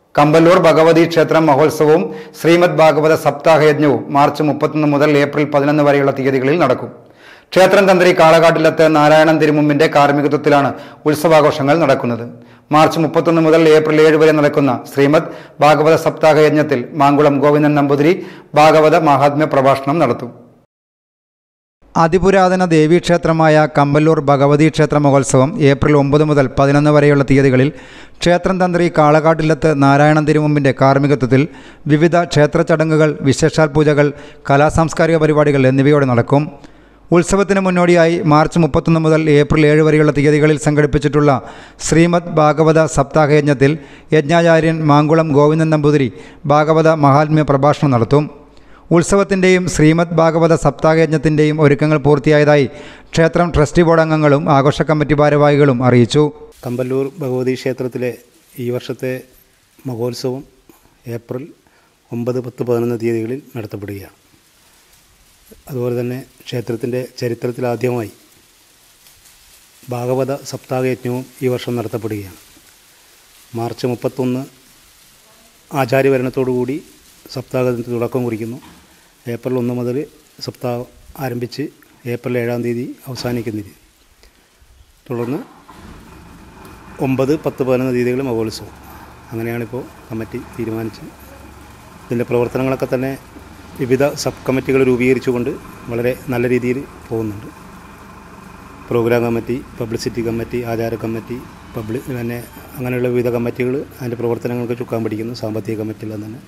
കമ്പല്ലൂർ ഭഗവതി ക്ഷേത്രം മഹോത്സവവും ശ്രീമദ് ഭാഗവത സപ്താഹയജ്ഞവും മാർച്ച് മുപ്പത്തൊന്ന് മുതൽ ഏപ്രിൽ പതിനൊന്ന് വരെയുള്ള തീയതികളിൽ നടക്കും ക്ഷേത്രം തന്ത്രി കാളകാട്ടിലത്ത് നാരായണൻ തിരുമുമ്പിന്റെ കാർമ്മികത്വത്തിലാണ് ഉത്സവാഘോഷങ്ങൾ നടക്കുന്നത് മാർച്ച് മുപ്പത്തൊന്ന് മുതൽ ഏപ്രിൽ ഏഴ് വരെ നടക്കുന്ന ശ്രീമദ് ഭാഗവത സപ്താഹയജ്ഞത്തിൽ മാങ്കുളം ഗോവിന്ദൻ നമ്പൂതിരി ഭാഗവത മഹാത്മ്യ പ്രഭാഷണം നടത്തും അതിപുരാതന ദേവീക്ഷേത്രമായ കമ്പല്ലൂർ ഭഗവതി ക്ഷേത്ര മഹോത്സവം ഏപ്രിൽ ഒമ്പത് മുതൽ പതിനൊന്ന് വരെയുള്ള തീയതികളിൽ ക്ഷേത്രം തന്ത്രി കാളകാട്ടിലത്ത് നാരായണൻ തിരുമുമ്പിൻ്റെ കാർമ്മികത്വത്തിൽ വിവിധ ക്ഷേത്ര ചടങ്ങുകൾ വിശേഷാൽ പൂജകൾ കലാസാംസ്കാരിക പരിപാടികൾ എന്നിവയോടെ നടക്കും ഉത്സവത്തിന് മുന്നോടിയായി മാർച്ച് മുപ്പത്തൊന്ന് മുതൽ ഏപ്രിൽ ഏഴ് വരെയുള്ള തീയതികളിൽ സംഘടിപ്പിച്ചിട്ടുള്ള ശ്രീമദ് ഭാഗവത സപ്താഹയജ്ഞത്തിൽ യജ്ഞാചാര്യൻ മാങ്കുളം ഗോവിന്ദൻ നമ്പൂതിരി ഭാഗവത മഹാത്മ്യ പ്രഭാഷണം നടത്തും ഉത്സവത്തിൻ്റെയും ശ്രീമദ് ഭാഗവത സപ്താഹയജ്ഞത്തിൻ്റെയും ഒരുക്കങ്ങൾ പൂർത്തിയായതായി ക്ഷേത്രം ട്രസ്റ്റി ബോർഡ് അംഗങ്ങളും ആഘോഷ കമ്മിറ്റി ഭാരവാഹികളും അറിയിച്ചു കമ്പല്ലൂർ ഭഗവതി ക്ഷേത്രത്തിലെ ഈ വർഷത്തെ മഹോത്സവം ഏപ്രിൽ ഒമ്പത് പത്ത് പതിനൊന്ന് തീയതികളിൽ നടത്തപ്പെടുകയാണ് അതുപോലെ തന്നെ ക്ഷേത്രത്തിൻ്റെ ചരിത്രത്തിലാദ്യമായി ഭാഗവത സപ്താഹയജ്ഞവും ഈ വർഷം നടത്തപ്പെടുകയാണ് മാർച്ച് മുപ്പത്തൊന്ന് ആചാര്യഭരണത്തോടുകൂടി സപ്താഹത്തിന് തുടക്കം കുറിക്കുന്നു ഏപ്രിൽ ഒന്ന് മുതൽ സപ്താഹം ആരംഭിച്ച് ഏപ്രിൽ ഏഴാം തീയതി അവസാനിക്കുന്ന രീതി തുടർന്ന് ഒമ്പത് പത്ത് പതിനൊന്ന് തീയതികൾ മഹോത്സവം അങ്ങനെയാണിപ്പോൾ കമ്മിറ്റി തീരുമാനിച്ച് ഇതിൻ്റെ പ്രവർത്തനങ്ങളൊക്കെ തന്നെ വിവിധ സബ് കമ്മിറ്റികൾ രൂപീകരിച്ചുകൊണ്ട് വളരെ നല്ല രീതിയിൽ പോകുന്നുണ്ട് പ്രോഗ്രാം കമ്മിറ്റി പബ്ലിസിറ്റി കമ്മിറ്റി ആചാര കമ്മിറ്റി പബ്ലി പിന്നെ അങ്ങനെയുള്ള വിവിധ കമ്മിറ്റികൾ അതിൻ്റെ പ്രവർത്തനങ്ങൾക്ക് ചുക്കാൻ പിടിക്കുന്നു സാമ്പത്തിക കമ്മിറ്റിയെല്ലാം തന്നെ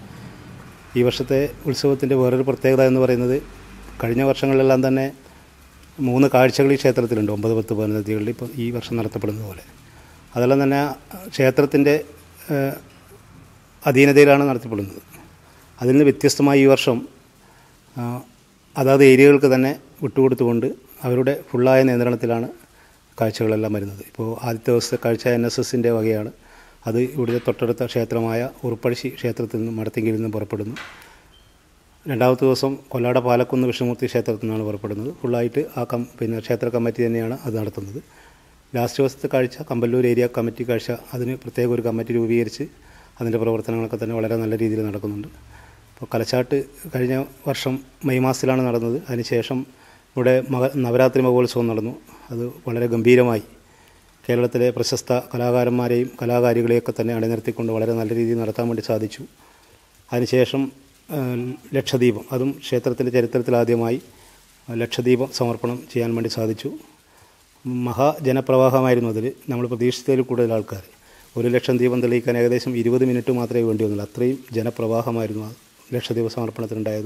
ഈ വർഷത്തെ ഉത്സവത്തിൻ്റെ വേറൊരു പ്രത്യേകത എന്ന് പറയുന്നത് കഴിഞ്ഞ വർഷങ്ങളിലെല്ലാം തന്നെ മൂന്ന് കാഴ്ചകൾ ഈ ക്ഷേത്രത്തിലുണ്ട് ഒമ്പത് പത്ത് പതിനൊന്ന് തീയതികളിൽ ഇപ്പോൾ ഈ വർഷം നടത്തപ്പെടുന്നത് പോലെ അതെല്ലാം തന്നെ ക്ഷേത്രത്തിൻ്റെ ഏഹ്, അധീനതയിലാണ് നടത്തപ്പെടുന്നത് അതിൽ നിന്ന് വ്യത്യസ്തമായി ഈ വർഷം ആ, അതാത് ഏരിയകൾക്ക് തന്നെ വിട്ടുകൊടുത്തുകൊണ്ട് അവരുടെ ഫുള്ളായ നിയന്ത്രണത്തിലാണ് കാഴ്ചകളെല്ലാം വരുന്നത് ഇപ്പോൾ ആദ്യത്തെ ദിവസത്തെ കാഴ്ച എൻ എസ് എസിൻ്റെ വകയാണ് അത് ഇവിടുത്തെ തൊട്ടടുത്ത ക്ഷേത്രമായ ഉറുപ്പഴശ്ശി ക്ഷേത്രത്തിൽ നിന്നും മടത്തിങ്കിൽ നിന്നും പുറപ്പെടുന്നു രണ്ടാമത്തെ ദിവസം കൊല്ലാട പാലക്കുന്ന് വിഷ്ണുമൂർത്തി ക്ഷേത്രത്തിൽ നിന്നാണ് പുറപ്പെടുന്നത് ഫുള്ളായിട്ട് ആ കം പിന്നെ ക്ഷേത്ര കമ്മിറ്റി തന്നെയാണ് അത് നടത്തുന്നത് ലാസ്റ്റ് ദിവസത്തെ കാഴ്ച കമ്പല്ലൂർ ഏരിയ കമ്മിറ്റി കാഴ്ച അതിന് പ്രത്യേക ഒരു കമ്മിറ്റി രൂപീകരിച്ച് അതിൻ്റെ പ്രവർത്തനങ്ങളൊക്കെ തന്നെ വളരെ നല്ല രീതിയിൽ നടക്കുന്നുണ്ട് ഇപ്പോൾ കലച്ചാട്ട് കഴിഞ്ഞ വർഷം മെയ് മാസത്തിലാണ് നടന്നത് അതിനുശേഷം ഇവിടെ മക നവരാത്രി മഹോത്സവം നടന്നു അത് വളരെ ഗംഭീരമായി കേരളത്തിലെ പ്രശസ്ത കലാകാരന്മാരെയും കലാകാരികളെയൊക്കെ തന്നെ അണിനിർത്തിക്കൊണ്ട് വളരെ നല്ല രീതിയിൽ നടത്താൻ വേണ്ടി സാധിച്ചു അതിനുശേഷം ആ, ലക്ഷദ്വീപം അതും ക്ഷേത്രത്തിൻ്റെ ചരിത്രത്തിലാദ്യമായി ലക്ഷദ്വീപം സമർപ്പണം ചെയ്യാൻ വേണ്ടി സാധിച്ചു മഹാജനപ്രവാഹമായിരുന്നു അതിൽ നമ്മൾ പ്രതീക്ഷിച്ചതിൽ കൂടുതൽ ആൾക്കാർ ഒരു ലക്ഷം ദീപം തെളിയിക്കാൻ ഏകദേശം ഇരുപത് മിനിറ്റ് മാത്രമേ വേണ്ടി വന്നുള്ളൂ അത്രയും ജനപ്രവാഹമായിരുന്നു ആ ലക്ഷദ്വീപ സമർപ്പണത്തിനുണ്ടായത്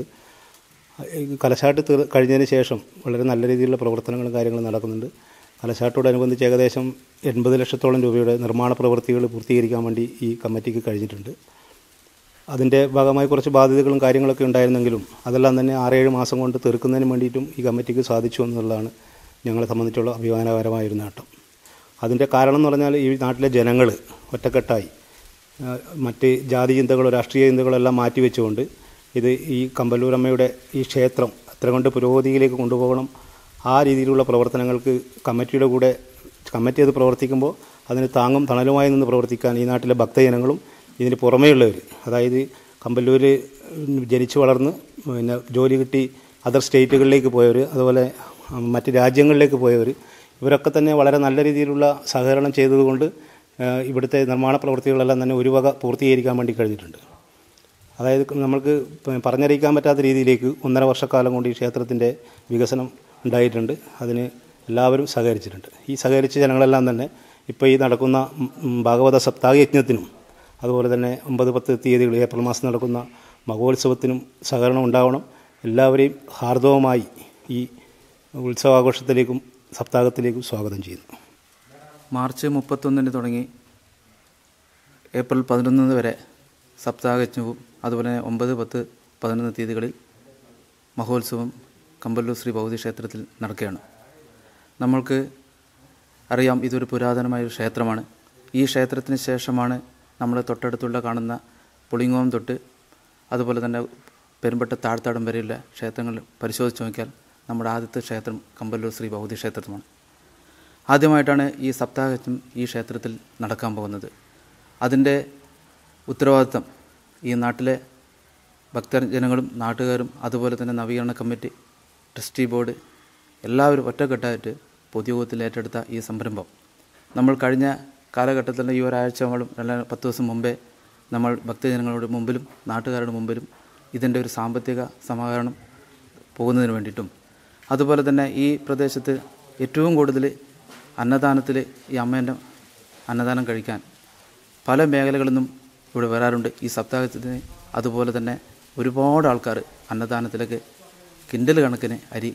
ഈ കലശാട്ട് തീർ കഴിഞ്ഞതിന് ശേഷം വളരെ നല്ല രീതിയിലുള്ള പ്രവർത്തനങ്ങളും കാര്യങ്ങളും നടക്കുന്നുണ്ട് കലശാട്ടോടനുബന്ധിച്ച് ഏകദേശം എൺപത് ലക്ഷത്തോളം രൂപയുടെ നിർമ്മാണ പ്രവൃത്തികൾ പൂർത്തീകരിക്കാൻ വേണ്ടി ഈ കമ്മിറ്റിക്ക് കഴിഞ്ഞിട്ടുണ്ട് അതിൻ്റെ ഭാഗമായി കുറച്ച് ബാധ്യതകളും കാര്യങ്ങളൊക്കെ ഉണ്ടായിരുന്നെങ്കിലും അതെല്ലാം തന്നെ ആറേഴ് മാസം കൊണ്ട് തീർക്കുന്നതിന് വേണ്ടിയിട്ടും ഈ കമ്മിറ്റിക്ക് സാധിച്ചു എന്നുള്ളതാണ് ഞങ്ങളെ സംബന്ധിച്ചുള്ള അഭിമാനകരമായൊരു നേട്ടം അതിൻ്റെ കാരണം എന്ന് പറഞ്ഞാൽ ഈ നാട്ടിലെ ജനങ്ങൾ ഒറ്റക്കെട്ടായി ആ, മറ്റ് ജാതി ചിന്തകളോ രാഷ്ട്രീയ ചിന്തകളോ എല്ലാം മാറ്റിവെച്ചുകൊണ്ട് ഇത് ഈ കമ്പല്ലൂരമ്മയുടെ ഈ ക്ഷേത്രം എത്ര കൊണ്ട് പുരോഗതിയിലേക്ക് കൊണ്ടുപോകണം ആ രീതിയിലുള്ള പ്രവർത്തനങ്ങൾക്ക് കമ്മിറ്റിയുടെ കൂടെ കമ്മിറ്റി അത് പ്രവർത്തിക്കുമ്പോൾ അതിന് താങ്ങും തണലുമായി നിന്ന് പ്രവർത്തിക്കാൻ ഈ നാട്ടിലെ ഭക്തജനങ്ങളും ഇതിന് പുറമേയുള്ളവർ അതായത് കമ്പല്ലൂർ ജനിച്ചു വളർന്ന് പിന്നെ ജോലി കിട്ടി അതർ സ്റ്റേറ്റുകളിലേക്ക് പോയവർ അതുപോലെ ഉം, മറ്റ് രാജ്യങ്ങളിലേക്ക് പോയവർ ഇവരൊക്കെ തന്നെ വളരെ നല്ല രീതിയിലുള്ള സഹകരണം ചെയ്തതുകൊണ്ട് ആ, ഇവിടുത്തെ നിർമ്മാണ പ്രവൃത്തികളെല്ലാം തന്നെ ഒരു വക പൂർത്തീകരിക്കാൻ വേണ്ടി കഴിഞ്ഞിട്ടുണ്ട് അതായത് നമ്മൾക്ക് പ- പറഞ്ഞറിയിക്കാൻ പറ്റാത്ത രീതിയിലേക്ക് ഒന്നര വർഷക്കാലം കൊണ്ട് ഈ ക്ഷേത്രത്തിൻ്റെ വികസനം ഉണ്ടായിട്ടുണ്ട് അതിന് എല്ലാവരും സഹകരിച്ചിട്ടുണ്ട് ഈ സഹകരിച്ച ജനങ്ങളെല്ലാം തന്നെ ഇപ്പോൾ ഈ നടക്കുന്ന ഉം, ഉം, ഭാഗവത സപ്താഹയജ്ഞത്തിനും അതുപോലെ തന്നെ ഒമ്പത് പത്ത് തീയതികൾ ഏപ്രിൽ മാസം നടക്കുന്ന മഹോത്സവത്തിനും സഹകരണം ഉണ്ടാവണം എല്ലാവരെയും ഹാർദവമായി ഈ ഉത്സവാഘോഷത്തിലേക്കും സപ്താഹത്തിലേക്കും സ്വാഗതം ചെയ്യുന്നു മാർച്ച് മുപ്പത്തൊന്നിന് തുടങ്ങി ഏപ്രിൽ പതിനൊന്ന് വരെ സപ്താഹയജ്ഞവും അതുപോലെ തന്നെ ഒമ്പത് പത്ത് പതിനൊന്ന് തീയതികളിൽ മഹോത്സവം കമ്പല്ലൂർ ശ്രീ ഭൗതി ക്ഷേത്രത്തിൽ നടക്കുകയാണ് നമ്മൾക്ക് അറിയാം ഇതൊരു പുരാതനമായ ഒരു ക്ഷേത്രമാണ് ഈ ക്ഷേത്രത്തിന് ശേഷമാണ് നമ്മൾ തൊട്ടടുത്തുള്ള കാണുന്ന പുളിങ്ങോം തൊട്ട് അതുപോലെ തന്നെ പെരുമ്പട്ട താഴ്ത്താടം വരെയുള്ള ക്ഷേത്രങ്ങൾ പരിശോധിച്ച് നോക്കിയാൽ നമ്മുടെ ആദ്യത്തെ ക്ഷേത്രം കമ്പല്ലൂർ ശ്രീ ഭൗതി ക്ഷേത്രമാണ് ആദ്യമായിട്ടാണ് ഈ സപ്താഹം ഈ ക്ഷേത്രത്തിൽ നടക്കാൻ പോകുന്നത് അതിൻ്റെ ഉത്തരവാദിത്തം ഈ നാട്ടിലെ ഭക്തജനങ്ങളും നാട്ടുകാരും അതുപോലെ തന്നെ നവീകരണ കമ്മിറ്റി ട്രസ്റ്റി ബോർഡ് എല്ലാവരും ഒറ്റക്കെട്ടായിട്ട് പൊതുയോഗത്തിൽ ഏറ്റെടുത്ത ഈ സംരംഭം നമ്മൾ കഴിഞ്ഞ കാലഘട്ടത്തിൽ ഈ ഒരാഴ്ചകളും അല്ല പത്ത് ദിവസം മുമ്പേ നമ്മൾ ഭക്തജനങ്ങളുടെ മുമ്പിലും നാട്ടുകാരുടെ മുമ്പിലും ഇതിൻ്റെ ഒരു സാമ്പത്തിക സമാഹരണം പോകുന്നതിന് വേണ്ടിയിട്ടും അതുപോലെ തന്നെ ഈ പ്രദേശത്ത് ഏറ്റവും കൂടുതൽ അന്നദാനത്തിൽ ഈ അമ്മേൻ്റെ അന്നദാനം കഴിക്കാൻ പല മേഖലകളിൽ നിന്നും ഇവിടെ വരാറുണ്ട് ഈ സപ്താഹത്തിന് അതുപോലെ തന്നെ ഒരുപാട് ആൾക്കാർ അന്നദാനത്തിലേക്ക് കിൻഡൽ കണക്കിന് അരി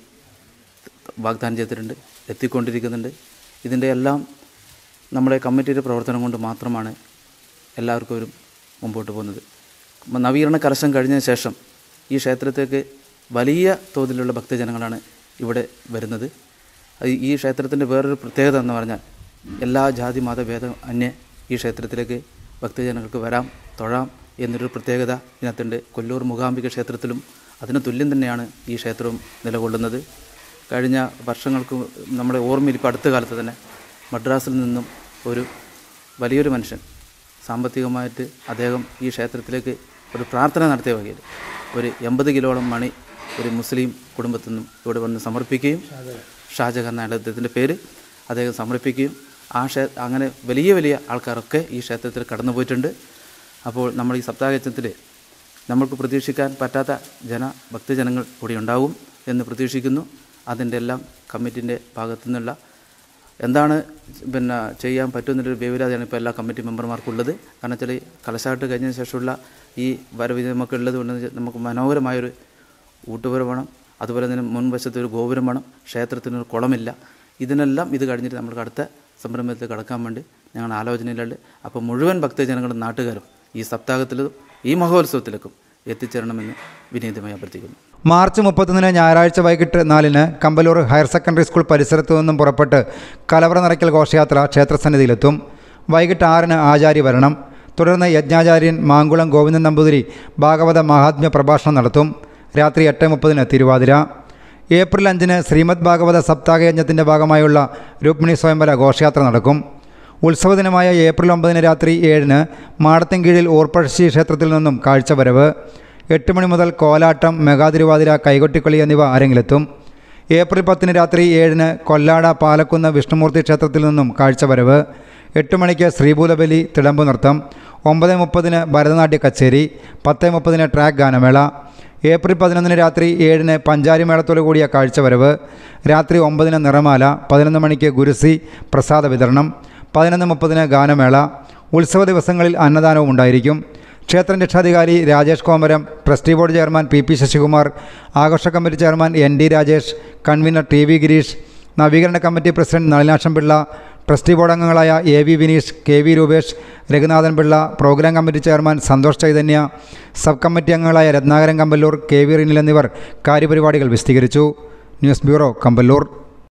വാഗ്ദാനം ചെയ്തിട്ടുണ്ട് എത്തിക്കൊണ്ടിരിക്കുന്നുണ്ട് ഇതിൻ്റെ എല്ലാം നമ്മുടെ കമ്മിറ്റിയുടെ പ്രവർത്തനം കൊണ്ട് മാത്രമാണ് എല്ലാവർക്കും ഒരു മുമ്പോട്ട് പോകുന്നത് മ- നവീകരണ കലശം കഴിഞ്ഞതിന് ശേഷം ഈ ക്ഷേത്രത്തേക്ക് വലിയ തോതിലുള്ള ഭക്തജനങ്ങളാണ് ഇവിടെ വരുന്നത് അത് ഈ ക്ഷേത്രത്തിൻ്റെ വേറൊരു പ്രത്യേകത എന്ന് പറഞ്ഞാൽ എല്ലാ ജാതി മതഭേദം അന്യേ ഈ ക്ഷേത്രത്തിലേക്ക് ഭക്തജനങ്ങൾക്ക് വരാം തൊഴാം എന്നൊരു പ്രത്യേകത ഇതിനകത്തുണ്ട് കൊല്ലൂർ മൂകാംബിക ക്ഷേത്രത്തിലും അതിന് തുല്യം തന്നെയാണ് ഈ ക്ഷേത്രവും നിലകൊള്ളുന്നത് കഴിഞ്ഞ വർഷങ്ങൾക്ക് നമ്മുടെ ഓർമ്മയിൽ ഇപ്പോൾ അടുത്ത കാലത്ത് തന്നെ മദ്രാസിൽ നിന്നും ഒരു വലിയൊരു മനുഷ്യൻ സാമ്പത്തികമായിട്ട് അദ്ദേഹം ഈ ക്ഷേത്രത്തിലേക്ക് ഒരു പ്രാർത്ഥന നടത്തിയ വകയിൽ ഒരു എൺപത് കിലോളം മണി ഒരു മുസ്ലിം കുടുംബത്തിൽ നിന്നും ഇവിടെ വന്ന് സമർപ്പിക്കുകയും ഷാജഹാൻ എന്നാണ് അദ്ദേഹത്തിൻ്റെ പേര് അദ്ദേഹം സമർപ്പിക്കുകയും ആ ക്ഷേ അങ്ങനെ വലിയ വലിയ ആൾക്കാരൊക്കെ ഈ ക്ഷേത്രത്തിൽ കടന്നു പോയിട്ടുണ്ട് അപ്പോൾ നമ്മൾ ഈ സപ്താഹത്തിൽ നമ്മൾക്ക് പ്രതീക്ഷിക്കാൻ പറ്റാത്ത ജന ഭക്തജനങ്ങൾ കൂടി ഉണ്ടാവും എന്ന് പ്രതീക്ഷിക്കുന്നു അതിൻ്റെ എല്ലാം കമ്മിറ്റിൻ്റെ ഭാഗത്തു നിന്നുള്ള എന്താണ് പിന്നെ ചെയ്യാൻ പറ്റുമെന്നൊരു വ്യവരാതെയാണ് ഇപ്പോൾ എല്ലാ കമ്മിറ്റി മെമ്പർമാർക്കുള്ളത് കാരണം വെച്ചാൽ കലശാട്ട് കഴിഞ്ഞതിന് ശേഷമുള്ള ഈ വരവ് നമുക്ക് ഉള്ളത് കൊണ്ട് നമുക്ക് മനോഹരമായൊരു ഊട്ടുപുരം വേണം അതുപോലെ തന്നെ മുൻവശത്ത് ഒരു ഗോപുരം വേണം ക്ഷേത്രത്തിനൊരു കുളമില്ല ഇതിനെല്ലാം ഇത് കഴിഞ്ഞിട്ട് നമ്മൾക്ക് അടുത്ത സംരംഭത്തിൽ കടക്കാൻ വേണ്ടി ഞങ്ങൾ ആലോചനയിലുണ്ട് അപ്പോൾ മുഴുവൻ ഭക്തജനങ്ങളും നാട്ടുകാരും ഈ സപ്താഹത്തിലും ഈ മഹോത്സവത്തിലേക്കും എത്തിച്ചേരണമെന്ന് വിനീതമായി അഭ്യർത്ഥിക്കുന്നു മാർച്ച് മുപ്പത്തൊന്നിന് ഞായറാഴ്ച വൈകിട്ട് നാലിന് കമ്പലൂർ ഹയർ സെക്കൻഡറി സ്കൂൾ പരിസരത്തു നിന്നും പുറപ്പെട്ട് കലവറ നിറയ്ക്കൽ ഘോഷയാത്ര ക്ഷേത്രസന്നിധിയിലെത്തും വൈകിട്ട് ആറിന് ആചാര്യ വരണം തുടർന്ന് യജ്ഞാചാര്യൻ മാങ്കുളം ഗോവിന്ദൻ നമ്പൂതിരി ഭാഗവത മഹാത്മ്യ പ്രഭാഷണം നടത്തും രാത്രി എട്ട് മുപ്പതിന് തിരുവാതിര ഏപ്രിൽ അഞ്ചിന് ശ്രീമദ് ഭാഗവത സപ്താഹയജ്ഞത്തിൻ്റെ ഭാഗമായുള്ള രുക്മിണി സ്വയംവര ഘോഷയാത്ര നടക്കും ഉത്സവദിനമായ ഏപ്രിൽ ഒമ്പതിന് രാത്രി ഏഴിന് മാടത്തിൻകീഴിൽ ഊർപ്പഴശ്ശി ക്ഷേത്രത്തിൽ നിന്നും കാഴ്ചവരവ് എട്ട് മണി മുതൽ കോലാട്ടം മെഗാതിരുവാതിര കൈകൊട്ടിക്കളി എന്നിവ അരങ്ങിലെത്തും ഏപ്രിൽ പത്തിന് രാത്രി ഏഴിന് കൊല്ലാട പാലക്കുന്ന് വിഷ്ണുമൂർത്തി ക്ഷേത്രത്തിൽ നിന്നും കാഴ്ചവരവ് എട്ട് മണിക്ക് ശ്രീഭൂതബലി തിടമ്പു നൃത്തം ഒമ്പത് മുപ്പതിന് ഭരതനാട്യ കച്ചേരി പത്ത് മുപ്പതിന് ട്രാക്ക് ഗാനമേള ഏപ്രിൽ പതിനൊന്നിന് രാത്രി ഏഴിന് പഞ്ചാരി മേളത്തോടു കൂടിയ കാഴ്ചവരവ് രാത്രി ഒമ്പതിന് നിറമാല പതിനൊന്ന് മണിക്ക് ഗുരുസി പ്രസാദ വിതരണം പതിനൊന്ന് മുപ്പതിന് ഗാനമേള ഉത്സവ ദിവസങ്ങളിൽ അന്നദാനവും ഉണ്ടായിരിക്കും ക്ഷേത്ര രക്ഷാധികാരി രാജേഷ് കോമരം trustee board chairman P P Sasikumar ആഘോഷ committee chairman N D Rajesh convener T V Girish നവീകരണ committee president Nalinaksham Pillai trustee board അംഗങ്ങളായ A V Vineesh K V Rupesh Raghunathan Pillai program committee chairman Santhosh Chaitanya sub committee അംഗങ്ങളായ രത്നാകരൻ കമ്പല്ലൂർ കെ വി റിനിൽ എന്നിവർ കാര്യപരിപാടികൾ വിശദീകരിച്ചു news bureau Kamballoor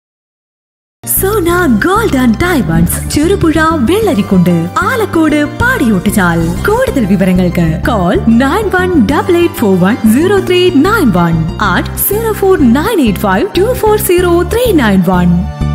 Sona gold and diamonds Cherupuzha Vellarikundu Alakode Padiyottuchal കൂടുതൽ വിവരങ്ങൾക്ക് call nine one double eight four one zero three nine one eight zero four nine eight five two four zero three nine one